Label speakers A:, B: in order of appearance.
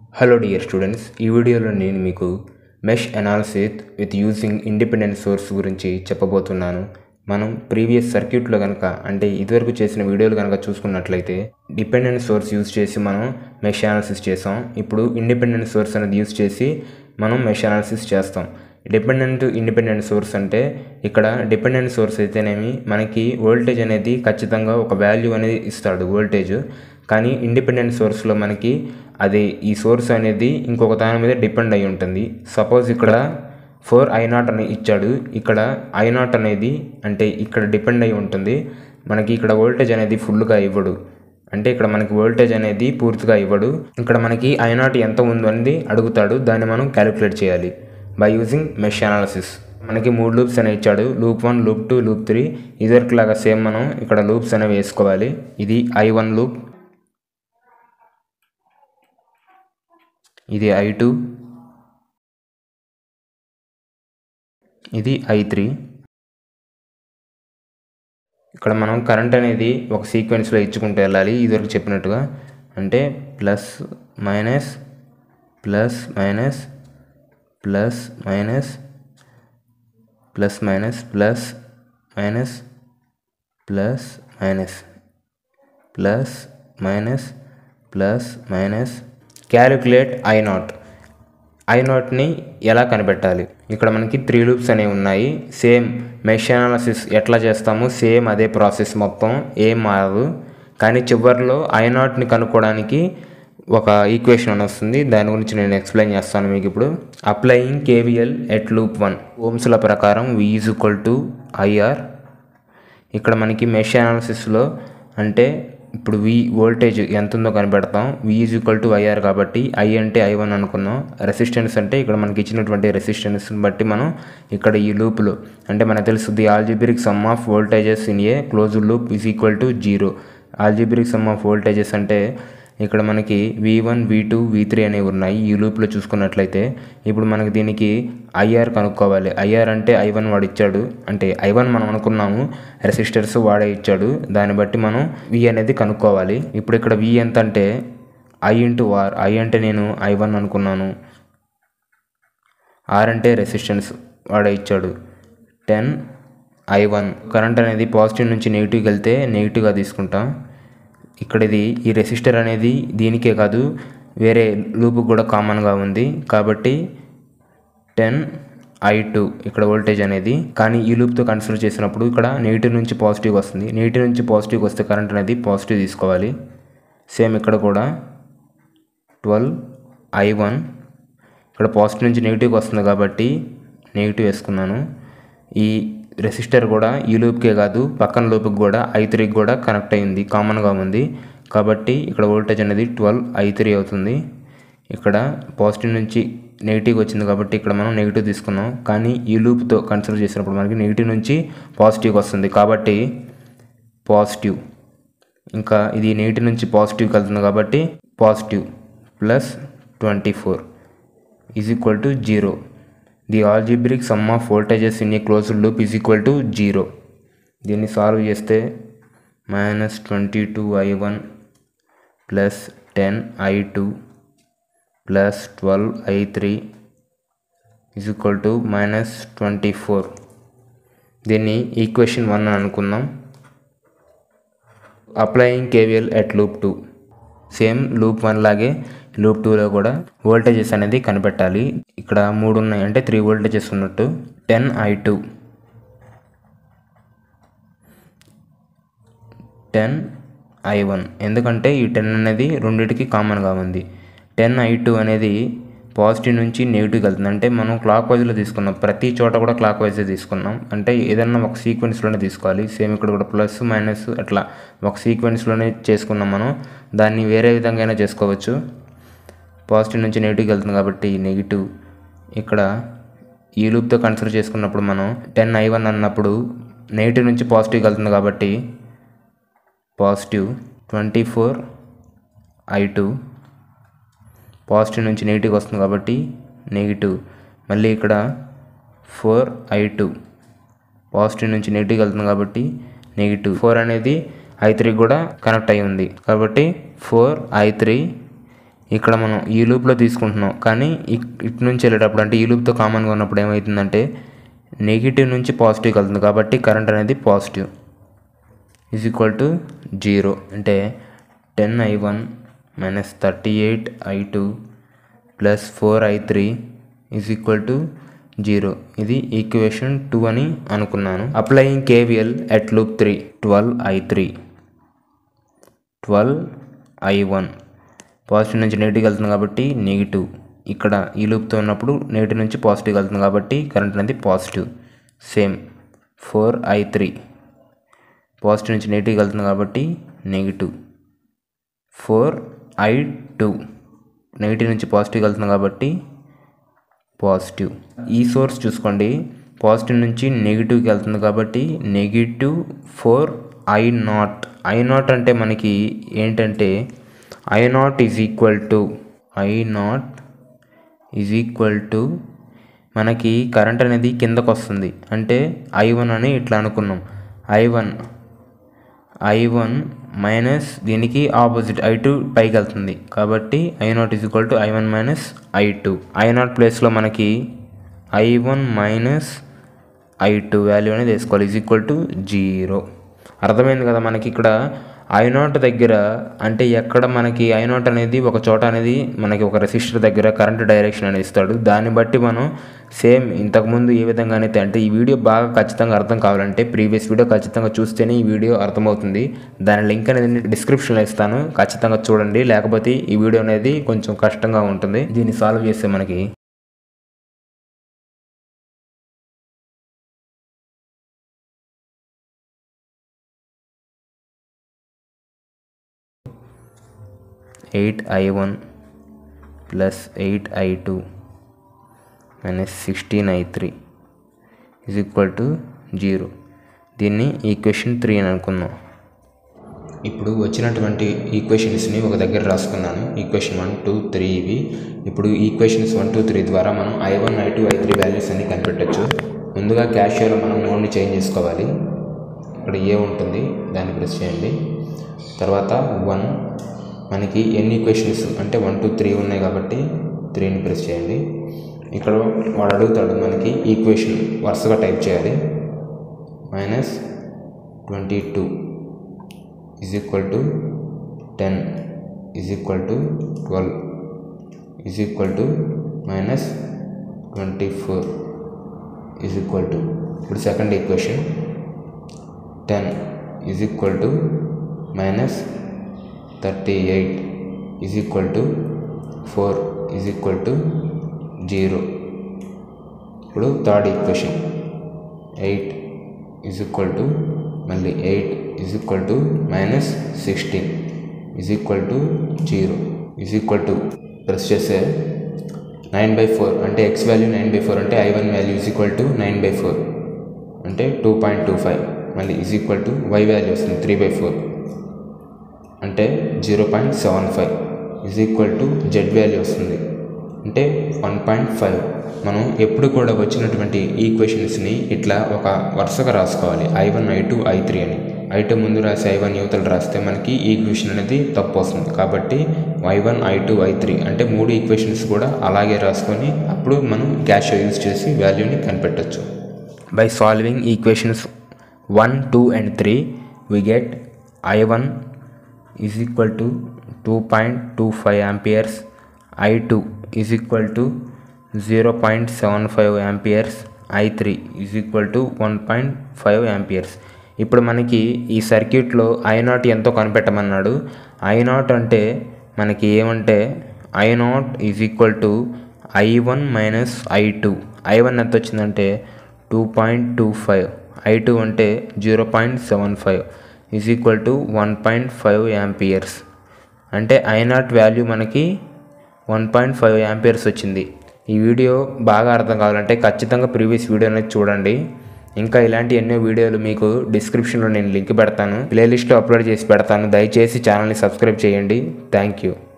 A: hello dear students ఈ వీడియోలో నేను మీకు mesh analysis with using independent source గురించి చెప్పబోతున్నాను మనం ప్రీవియస్ సర్క్యూట్లో కనుక అంటే ఇదివరకు చేసిన వీడియోలు కనుక చూసుకున్నట్లయితే డిపెండెంట్ సోర్స్ యూజ్ చేసి మనం మెష్ అనాలిసిస్ చేసాం ఇప్పుడు ఇండిపెండెంట్ సోర్స్ అనేది యూజ్ చేసి మనం మెష్ అనాలిసిస్ చేస్తాం డిపెండెంట్ ఇండిపెండెంట్ సోర్స్ అంటే ఇక్కడ డిపెండెంట్ సోర్స్ అయితేనేమి మనకి వోల్టేజ్ అనేది ఖచ్చితంగా ఒక వాల్యూ అనేది ఇస్తాడు వోల్టేజ్ కానీ ఇండిపెండెంట్ సోర్స్లో మనకి అది ఈ సోర్స్ అనేది ఇంకొక దాని మీద డిపెండ్ అయి ఉంటుంది సపోజ్ ఇక్కడ ఫోర్ ఐ నాట్ అని ఇచ్చాడు ఇక్కడ ఐ నాట్ అనేది అంటే ఇక్కడ డిపెండ్ అయి ఉంటుంది మనకి ఇక్కడ వోల్టేజ్ అనేది ఫుల్గా ఇవ్వడు అంటే ఇక్కడ మనకి వోల్టేజ్ అనేది పూర్తిగా ఇవ్వడు ఇక్కడ మనకి ఐ నాట్ ఎంత ఉందని అడుగుతాడు దాన్ని మనం క్యాలిక్యులేట్ చేయాలి బై యూజింగ్ మెష్ అనాలిసిస్ మనకి మూడు లూప్స్ అనేవి ఇచ్చాడు loop one loop two loop three ఇదివరకు లాగా సేమ్ మనం ఇక్కడ లూప్స్ అనేవి వేసుకోవాలి ఇది ఐ వన్ లూప్ ఇది ఐ టూ ఇది ఐ త్రీ ఇక్కడ మనం కరెంట్ అనేది ఒక సీక్వెన్స్లో ఇచ్చుకుంటూ వెళ్ళాలి ఇదివరకు చెప్పినట్టుగా అంటే plus minus plus minus plus minus plus minus plus minus plus minus plus minus plus minus calculate I naught I నాట్ని ఎలా కనిపెట్టాలి ఇక్కడ మనకి త్రీ లూప్స్ అనేవి ఉన్నాయి సేమ్ మెష్ అనాలసిస్ ఎట్లా చేస్తామో సేమ్ అదే ప్రాసెస్ మొత్తం ఏం మారదు కానీ చివరిలో ఐ నాట్ని కనుక్కోవడానికి ఒక ఈక్వేషన్ అని వస్తుంది దాని గురించి నేను ఎక్స్ప్లెయిన్ చేస్తాను మీకు ఇప్పుడు applying KVL at loop one ఓమ్స్ల ప్రకారం V is equal to IR ఇక్కడ మనకి మెష్ అనాలిసిస్లో అంటే ఇప్పుడు వి వోల్టేజ్ ఎంత ఉందో కనిపెడతాం V is equal to IR కాబట్టి ఐ అంటే ఐ వన్ అనుకున్నాం రెసిస్టెన్స్ అంటే ఇక్కడ మనకి ఇచ్చినటువంటి రెసిస్టెన్స్ని బట్టి మనం ఇక్కడ ఈ లూప్లో అంటే మనకు తెలుసు the algebraic sum of voltages in a closed loop is equal to zero algebraic sum of voltages అంటే ఇక్కడ మనకి V one V two V three అనేవి ఉన్నాయి ఈ లూప్లో చూసుకున్నట్లయితే ఇప్పుడు మనకి దీనికి ఐఆర్ కనుక్కోవాలి ఐఆర్ అంటే ఐ వన్ వాడు ఇచ్చాడు అంటే ఐ వన్ మనం అనుకున్నాము రెసిస్టర్స్ వాడే ఇచ్చాడు దాన్ని బట్టి మనం వి అనేది కనుక్కోవాలి ఇప్పుడు ఇక్కడ వి ఎంత అంటే ఐ ఇంటూ ఆర్ ఐ అంటే నేను ఐ వన్ అనుకున్నాను ఆర్ అంటే రెసిస్టెన్స్ వాడే ఇచ్చాడు టెన్ ఐ వన్ కరెంట్ అనేది పాజిటివ్ నుంచి నెగిటివ్కి వెళ్తే నెగిటివ్గా తీసుకుంటాం ఇక్కడ ఇది ఈ రెసిస్టర్ అనేది దీనికే కాదు వేరే లూప్ కూడా కామన్గా ఉంది కాబట్టి టెన్ ఐ టూ ఇక్కడ వోల్టేజ్ అనేది కానీ ఈ లూప్తో కన్సిడర్ చేసినప్పుడు ఇక్కడ నెగిటివ్ నుంచి పాజిటివ్ వస్తుంది నెగిటివ్ నుంచి పాజిటివ్ వస్తే కరెంట్ అనేది పాజిటివ్ తీసుకోవాలి సేమ్ ఇక్కడ కూడా ట్వెల్వ్ ఐ వన్ ఇక్కడ పాజిటివ్ నుంచి నెగిటివ్కి వస్తుంది కాబట్టి నెగిటివ్ వేసుకున్నాను ఈ రెసిస్టర్ కూడా ఈ లూప్కే కాదు పక్కన లూప్కి కూడా ఐ త్రీకి కూడా కనెక్ట్ అయింది కామన్గా ఉంది కాబట్టి ఇక్కడ వోల్టేజ్ అనేది ట్వెల్వ్ ఐ త్రీ అవుతుంది ఇక్కడ పాజిటివ్ నుంచి నెగిటివ్ వచ్చింది కాబట్టి ఇక్కడ మనం నెగిటివ్ తీసుకున్నాం కానీ ఈ లూప్తో కన్సిడర్ చేసినప్పుడు మనకి నెగిటివ్ నుంచి పాజిటివ్ వస్తుంది కాబట్టి పాజిటివ్ ఇంకా ఇది నెగిటివ్ నుంచి పాజిటివ్కి వెళ్తుంది కాబట్టి positive plus twenty four is equal to zero the algebraic sum of voltages in a closed loop is equal to zero దీన్ని సాల్వ్ చేస్తే minus twenty two I one plus ten I two plus twelve I three is equal to minus twenty four దీన్ని equation one అని అనుకుందాం applying KVL at loop two same loop one లాగే loop టూలో కూడా voltages అనేది కనిపెట్టాలి ఇక్కడ మూడు ఉన్నాయి అంటే త్రీ వోల్టేజెస్ ఉన్నట్టు ten I two ten I one ఎందుకంటే ఈ టెన్ అనేది రెండింటికి కామన్గా ఉంది టెన్ ఐ టూ అనేది పాజిటివ్ నుంచి నెగిటివ్కి వెళ్తుంది అంటే మనం క్లాక్ వైజ్లో తీసుకున్నాం ప్రతి చోట కూడా క్లాక్ వైజే తీసుకున్నాం అంటే ఏదన్నా ఒక సీక్వెన్స్లోనే తీసుకోవాలి సేమ్ ఇక్కడ కూడా ప్లస్ మైనస్ అట్లా ఒక సీక్వెన్స్లోనే చేసుకున్నాం మనం దాన్ని వేరే విధంగా అయినా చేసుకోవచ్చు పాజిటివ్ నుంచి నెగిటివ్కి వెళ్తుంది కాబట్టి నెగిటివ్ ఇక్కడ ఈ లూప్తో కన్సిడర్ చేసుకున్నప్పుడు మనం టెన్ ఐ వన్ అన్నప్పుడు నెగిటివ్ నుంచి పాజిటివ్కి వెళ్తుంది కాబట్టి positive twenty four I two positive నుంచి నెగిటివ్ వస్తుంది కాబట్టి నెగిటివ్ మళ్ళీ ఇక్కడ ఫోర్ ఐ టూ పాజిటివ్ నుంచి నెగిటివ్ వెళ్తుంది కాబట్టి నెగిటివ్ ఫోర్ అనేది ఐ త్రీ కూడా కనెక్ట్ అయి ఉంది కాబట్టి ఫోర్ ఐ త్రీ ఇక్కడ మనం ఈ లూప్లో తీసుకుంటున్నాం కానీ ఇక్- ఇటు నుంచి వెళ్ళేటప్పుడు అంటే ఈ లూప్తో కామన్గా ఉన్నప్పుడు ఏమవుతుందంటే నెగిటివ్ నుంచి పాజిటివ్కి వెళ్తుంది కాబట్టి కరెంట్ అనేది positive is equal to zero అంటే ten I one minus thirty eight I two plus four I three is equal to zero ఇది ఈక్వేషన్ టూ అని అనుకున్నాను applying KVL at loop three twelve I three twelve I one positive నుంచి negative వెళ్తుంది కాబట్టి negative ఇక్కడ ఈ లూప్తో ఉన్నప్పుడు negative నుంచి పాజిటివ్ వెళ్తుంది కాబట్టి కరెంట్ అనేది positive same four I three positive నుంచి నెగిటివ్ వెళ్తుంది కాబట్టి negative four I two negative నుంచి పాజిటివ్ వెళ్తుంది కాబట్టి పాజిటివ్ ఈ సోర్స్ చూసుకోండి పాజిటివ్ నుంచి నెగిటివ్కి వెళ్తుంది కాబట్టి negative four I naught I naught అంటే మనకి ఏంటంటే I naught is equal to I naught is equal to మనకి కరెంట్ అనేది కిందకు వస్తుంది అంటే ఐ వన్ అని ఇట్లా అనుకున్నాం I one I one minus దీనికి ఆపోజిట్ ఐ టూ పైకి వెళ్తుంది కాబట్టి I naught is equal to I one minus I two I naught ప్లేస్లో మనకి I one minus I two value అనేది వేసుకోవాలి ఈజ్ ఈక్వల్ టు జీరో అర్థమైంది కదా మనకి ఇక్కడ ఐ నాట్ దగ్గర అంటే ఎక్కడ మనకి ఐ నాట్ అనేది ఒక చోట అనేది మనకి ఒక రెసిస్టర్ దగ్గర కరెంట్ డైరెక్షన్ అనేది ఇస్తాడు దాన్ని బట్టి మనం సేమ్ ఇంతకుముందు ఏ విధంగా అయితే అంటే ఈ వీడియో బాగా ఖచ్చితంగా అర్థం కావాలంటే ప్రీవియస్ వీడియో ఖచ్చితంగా చూస్తేనే ఈ వీడియో అర్థమవుతుంది దాని లింక్ అనేది డిస్క్రిప్షన్లో ఇస్తాను ఖచ్చితంగా చూడండి లేకపోతే ఈ వీడియో అనేది కొంచెం కష్టంగా ఉంటుంది దీన్ని సాల్వ్ చేస్తే మనకి eight I one plus eight I two minus sixteen I three is equal to zero దీన్ని ఈక్వేషన్ త్రీ అని అనుకుందాం ఇప్పుడు వచ్చినటువంటి ఈక్వేషన్స్ని ఒక దగ్గర రాసుకున్నాను ఈక్వేషన్ వన్ టూ త్రీ ఇవి ఇప్పుడు ఈక్వేషన్స్ వన్ టూ త్రీ ద్వారా మనం I one I two I three values అన్ని కనిపెట్టచ్చు ముందుగా క్యాషియర్లో మనం మోడ్ని చేంజ్ చేసుకోవాలి ఇక్కడ ఏ ఉంటుంది దాన్ని ప్రెస్ చేయండి తర్వాత వన్ మనకి ఎన్ని ఈక్వేషన్స్ అంటే వన్ టూ త్రీ ఉన్నాయి కాబట్టి త్రీని ప్రెస్ చేయండి ఇక్కడ వాడు అడుగుతాడు మనకి ఈక్వేషన్ వరుసగా టైప్ చేయాలి minus twenty two is equal to ten is equal to twelve is equal to minus twenty four is equal to ఇప్పుడు second equation ten is equal to minus thirty eight is equal to four is equal to zero ఇప్పుడు third equation eight is equal to మళ్ళీ eight is equal to minus sixteen is equal to zero is equal to press చేస్తే nine by four అంటే X value nine by four అంటే I one value is equal to nine by four అంటే two point two five మళ్ళీ is equal to Y value వస్తుంది three by four అంటే zero point seven five is equal to Z value వస్తుంది అంటే one point five మనం ఎప్పుడు కూడా వచ్చినటువంటి ఈక్వేషన్స్ని ఇట్లా ఒక వరుసగా రాసుకోవాలి I one I two I three అని ఐ టూ ముందు రాసి ఐ వన్ యువతలు రాస్తే మనకి ఈక్వేషన్ అనేది తప్పు వస్తుంది కాబట్టి I one I two I three అంటే మూడు ఈక్వేషన్స్ కూడా అలాగే రాసుకొని అప్పుడు మనం క్యాష్ యూజ్ చేసి వాల్యూని కనిపెట్టవచ్చు by solving equations one two and three we get I one is equal to 2.25 amperes i2 is equal to 0.75 amperes i3 is equal to 1.5 amperes ఇప్పుడు మనకి ఈ సర్క్యూట్లో ఐ నాట్ ఎంతో కనిపెట్టమన్నాడు ఐ నాట్ అంటే మనకి ఏమంటే I naught is equal to I one minus I two I one ఎంత వచ్చిందంటే two point two five I two అంటే zero point seven five is equal to one point five amperes అంటే I naught value మనకి one point five amperes వచ్చింది ఈ video బాగా అర్థం కావాలంటే ఖచ్చితంగా ప్రీవియస్ వీడియో అనేది చూడండి ఇంకా ఇలాంటి ఎన్నో వీడియోలు మీకు డిస్క్రిప్షన్లో నేను లింక్ పెడతాను ప్లేలిస్ట్లో అప్లోడ్ చేసి పెడతాను దయచేసి ఛానల్ని సబ్స్క్రైబ్ చేయండి థ్యాంక్ యూ